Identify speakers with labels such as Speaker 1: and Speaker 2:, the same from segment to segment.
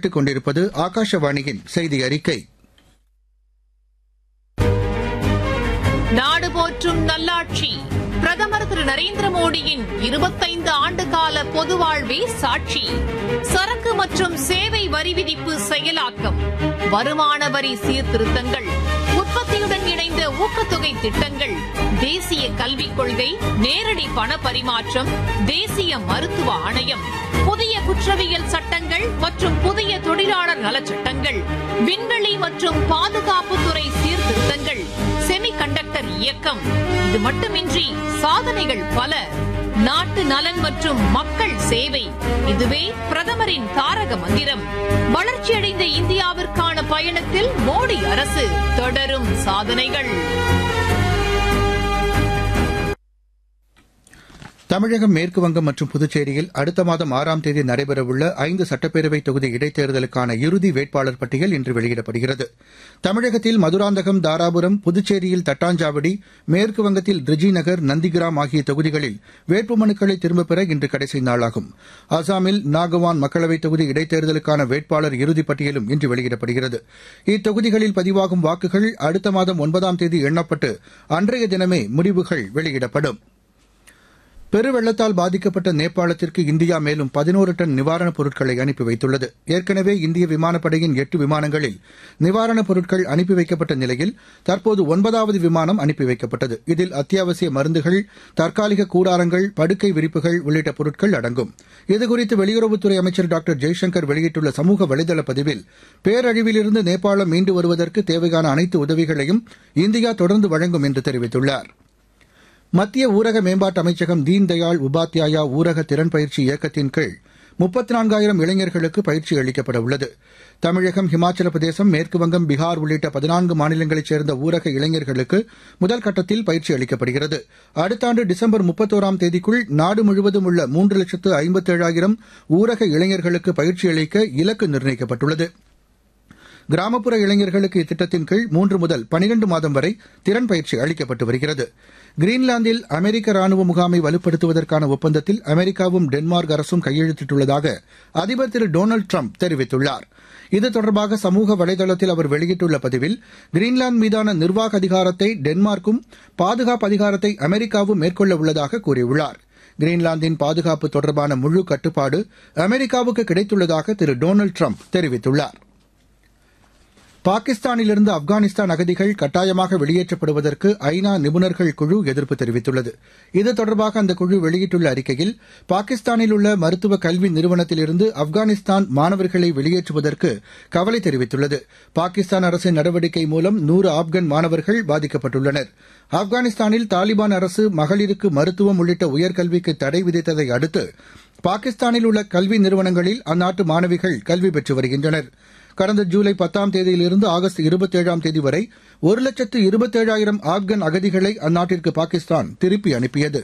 Speaker 1: கேட்டுக் கொண்டிருப்பது ஆகாஷவாணியின் செய்தி அறிக்கை
Speaker 2: நாடு போற்றும் நல்லாட்சி பிரதமர் திரு நரேந்திர மோடியின் இருபத்தைந்து ஆண்டுகால பொது வாழ்வே சாட்சி சரக்கு மற்றும் சேவை வரி விதிப்பு செயலாக்கம் வருமான வரி சீர்திருத்தங்கள் உற்பத்தியுடன் இணைந்த ஊக்கத்தொகை திட்டங்கள் தேசிய கல்விக் கொள்கை நேரடி பண பரிமாற்றம் தேசிய மருத்துவ ஆணையம் புதிய குற்றவியல் சட்டங்கள் மற்றும் புதிய தொழிலாளர் நலச்சட்டங்கள் விண்வெளி மற்றும் பாதுகாப்புத்துறை சீர்திருத்தங்கள் செமி கண்டக்டர் இயக்கம் இது மட்டுமின்றி சாதனைகள் பல நாட்டு நலன் மற்றும் மக்கள் சேவை இதுவே பிரதமரின் தாரக மந்திரம் வளர்ச்சியடைந்த இந்தியாவிற்கான பயணத்தில் மோடி அரசு தொடரும் சாதனைகள்
Speaker 1: தமிழகம் மேற்குவங்கம் மற்றும் புதுச்சேரியில் அடுத்த மாதம் ஆறாம் தேதி நடைபெறவுள்ள ஐந்து சட்டப்பேரவை தொகுதி இடைத்தேர்தலுக்கான இறுதி வேட்பாளர் பட்டியல் இன்று வெளியிடப்படுகிறது தமிழகத்தில் மதுராந்தகம் தாராபுரம் புதுச்சேரியில் தட்டாஞ்சாவடி மேற்குவங்கத்தில் ரிஜிநகர் நந்திகிராம் ஆகிய தொகுதிகளில் வேட்புமனுக்களை திரும்பப் பெற இன்று கடைசி நாளாகும் அசாமில் நாகவான் மக்களவைத் தொகுதி இடைத்தேர்தலுக்கான வேட்பாளர் இறுதிப் பட்டியலும் இன்று வெளியிடப்படுகிறது இத்தொகுதிகளில் பதிவாகும் வாக்குகள் அடுத்த மாதம் ஒன்பதாம் தேதி எண்ணப்பட்டு அன்றைய தினமே முடிவுகள் வெளியிடப்படும் பெருவெள்ளத்தால் பாதிக்கப்பட்ட நேபாளத்திற்கு இந்தியா மேலும் பதினோரு டன் நிவாரணப் பொருட்களை அனுப்பி வைத்துள்ளது ஏற்கனவே இந்திய விமானப்படையின் எட்டு விமானங்களில் நிவாரணப் பொருட்கள் அனுப்பி வைக்கப்பட்ட நிலையில் தற்போது ஒன்பதாவது விமானம் அனுப்பி வைக்கப்பட்டது இதில் அத்தியாவசிய மருந்துகள் தற்காலிக கூடாரங்கள் படுக்கை விரிப்புகள் உள்ளிட்ட பொருட்கள் அடங்கும் இதுகுறித்து வெளியுறவுத்துறை அமைச்சர் டாக்டர் ஜெய்சங்கர் வெளியிட்டுள்ள சமூக வலைதள பதிவில் பேரழிவிலிருந்து நேபாளம் மீண்டு வருவதற்கு தேவையான அனைத்து உதவிகளையும் இந்தியா தொடர்ந்து வழங்கும் என்று தெரிவித்துள்ளாா் மத்திய ஊரக மேம்பாட்டு அமைச்சகம் தீன் தயாள் உபாத்யாயா ஊரக திறன் பயிற்சி இயக்கத்தின் கீழ் முப்பத்தி நான்காயிரம் இளைஞர்களுக்கு பயிற்சி அளிக்கப்பட உள்ளது தமிழகம் ஹிமாச்சல பிரதேசம் மேற்குவங்கம் பீகார் உள்ளிட்ட பதினான்கு மாநிலங்களைச் சேர்ந்த ஊரக இளைஞர்களுக்கு முதல் கட்டத்தில் பயிற்சி அளிக்கப்படுகிறது அடுத்த ஆண்டு டிசம்பர் முப்பத்தோராம் தேதிக்குள் நாடு முழுவதும் உள்ள மூன்று லட்சத்து ஐம்பத்தேழாயிரம் ஊரக இளைஞர்களுக்கு பயிற்சி அளிக்க இலக்கு நிர்ணயிக்கப்பட்டுள்ளது கிராமப்புற இளைஞர்களுக்கு இத்திட்டத்தின் கீழ் மூன்று முதல் பனிரண்டு மாதம் வரை திறன் பயிற்சி அளிக்கப்பட்டு வருகிறது கிரீன்லாந்தில் அமெரிக்க ராணுவ முகாமை வலுப்படுத்துவதற்கான ஒப்பந்தத்தில் அமெரிக்காவும் டென்மார்க் அரசும் கையெழுத்திட்டுள்ளதாக அதிபர் திரு டொனால்டு ட்ரம்ப் தெரிவித்துள்ளார் இது தொடர்பாக சமூக வலைதளத்தில் அவர் வெளியிட்டுள்ள பதிவில் கிரீன்லாந்து மீதான நிர்வாக அதிகாரத்தை டென்மார்க்கும் பாதுகாப்பு அதிகாரத்தை அமெரிக்காவும் மேற்கொள்ள உள்ளதாக கூறியுள்ளார் கிரீன்லாந்தின் பாதுகாப்பு தொடர்பான முழு கட்டுப்பாடு அமெரிக்காவுக்கு கிடைத்துள்ளதாக திரு டொனால்டு ட்ரம்ப் தெரிவித்துள்ளார் பாகிஸ்தானிலிருந்து ஆப்கானிஸ்தான் அகதிகள் கட்டாயமாக வெளியேற்றப்படுவதற்கு ஐநா நிபுணர்கள் குழு எதிர்ப்பு தெரிவித்துள்ளது இது தொடர்பாக அந்த குழு வெளியிட்டுள்ள அறிக்கையில் பாகிஸ்தானில் உள்ள மருத்துவ கல்வி நிறுவனத்திலிருந்து ஆப்கானிஸ்தான் மாணவர்களை வெளியேற்றுவதற்கு கவலை தெரிவித்துள்ளது பாகிஸ்தான் அரசின் நடவடிக்கை மூலம் நூறு ஆப்கான் மாணவர்கள் பாதிக்கப்பட்டுள்ளனர் ஆப்கானிஸ்தானில் தாலிபான் அரசு மகளிருக்கு மருத்துவம் உள்ளிட்ட உயர்கல்விக்கு தடை விதித்ததை அடுத்து பாகிஸ்தானில் உள்ள கல்வி நிறுவனங்களில் அந்நாட்டு மாணவிகள் கல்வி பெற்று வருகின்றனா் கடந்த ஜூலை பத்தாம் தேதியிலிருந்து ஆகஸ்ட் இருபத்தேழாம் தேதி வரை ஒரு லட்சத்து இருபத்தேழாயிரம் ஆப்கன் அகதிகளை அந்நாட்டிற்கு பாகிஸ்தான் திருப்பி அனுப்பியது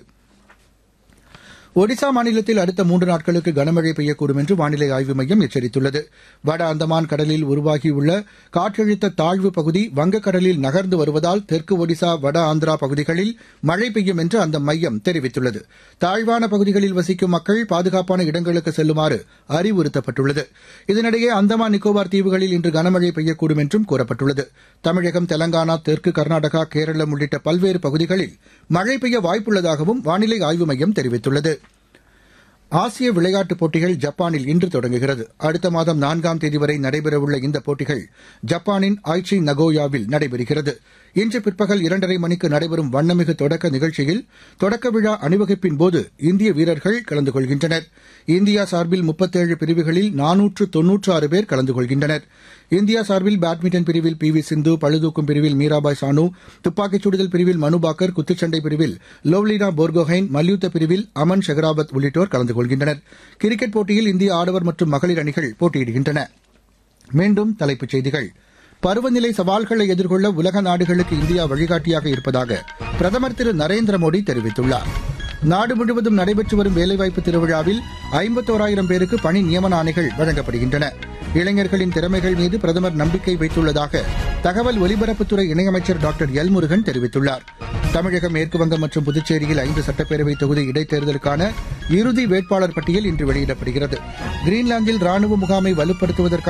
Speaker 1: ஒடிசா மாநிலத்தில் அடுத்த மூன்று நாட்களுக்கு கனமழை பெய்யக்கூடும் என்று வானிலை ஆய்வு மையம் எச்சரித்துள்ளது வட அந்தமான் கடலில் உருவாகியுள்ள காற்றழுத்த தாழ்வு பகுதி வங்கக்கடலில் நகர்ந்து வருவதால் தெற்கு ஒடிசா வட ஆந்திரா பகுதிகளில் மழை பெய்யும் என்று அந்த மையம் தெரிவித்துள்ளது தாழ்வான பகுதிகளில் வசிக்கும் மக்கள் பாதுகாப்பான இடங்களுக்கு செல்லுமாறு அறிவுறுத்தப்பட்டுள்ளது இதனிடையே அந்தமான் நிக்கோபார் தீவுகளில் இன்று கனமழை பெய்யக்கூடும் என்றும் கூறப்பட்டுள்ளது தமிழகம் தெலங்கானா தெற்கு கர்நாடகா கேரளம் உள்ளிட்ட பல்வேறு பகுதிகளில் மழை பெய்ய வாய்ப்புள்ளதாகவும் வானிலை ஆய்வு மையம் தெரிவித்துள்ளது ஆசிய விளையாட்டுப் போட்டிகள் ஜப்பானில் இன்று தொடங்குகிறது அடுத்த மாதம் நான்காம் தேதி வரை நடைபெறவுள்ள இந்த போட்டிகள் ஜப்பானின் ஆய்ச்சி நகோயாவில் நடைபெறுகிறது இன்று பிற்பகல் இரண்டரை மணிக்கு நடைபெறும் வண்ணமிகு தொடக்க நிகழ்ச்சியில் தொடக்க விழா அணிவகுப்பின் போது இந்திய வீரர்கள் கலந்து கொள்கின்றனர் இந்தியா சார்பில் முப்பத்தேழு பிரிவுகளில் நானூற்று தொன்னூற்று ஆறு பேர் கலந்து கொள்கின்றனர் இந்தியா சார்பில் பேட்மிண்டன் பிரிவில் பி வி சிந்து பளுதூக்கும் பிரிவில் மீராபாய் சானு துப்பாக்கிச் சுடுதல் பிரிவில் மனு பாக்கர் குத்துச்சண்டை பிரிவில் லோவ்லினா போர்கோஹைன் மல்யுத்த பிரிவில் அமன் ஷெகராவத் உள்ளிட்டோர் கலந்து கொள்கின்றனர் கிரிக்கெட் போட்டியில் இந்திய ஆடவர் மற்றும் மகளிர் அணிகள் போட்டியிடுகின்றன மீண்டும் தலைப்புச் செய்திகள் பருவநிலை சவால்களை எதிர்கொள்ள உலக நாடுகளுக்கு இந்தியா வழிகாட்டியாக இருப்பதாக பிரதமர் திரு நரேந்திர மோடி தெரிவித்துள்ளார் நாடு முழுவதும் நடைபெற்று வரும் வேலைவாய்ப்பு திருவிழாவில் ஐம்பத்தோராயிரம் பேருக்கு பணி நியமன ஆணைகள் வழங்கப்படுகின்றன இளைஞர்களின் திறமைகள் மீது பிரதமர் நம்பிக்கை வைத்துள்ளதாக தகவல் ஒலிபரப்புத்துறை இணையமைச்சர் டாக்டர் எல் முருகன் தெரிவித்துள்ளார் தமிழகம் மேற்குவங்கம் மற்றும் புதுச்சேரியில் ஐந்து சட்டப்பேரவை தொகுதி இடைத்தேர்தலுக்கான இறுதி வேட்பாளர் பட்டியல் இன்று வெளியிடப்படுகிறது கிரீன்லாந்தில் ராணுவ முகாமை வலுப்படுத்துவதற்கான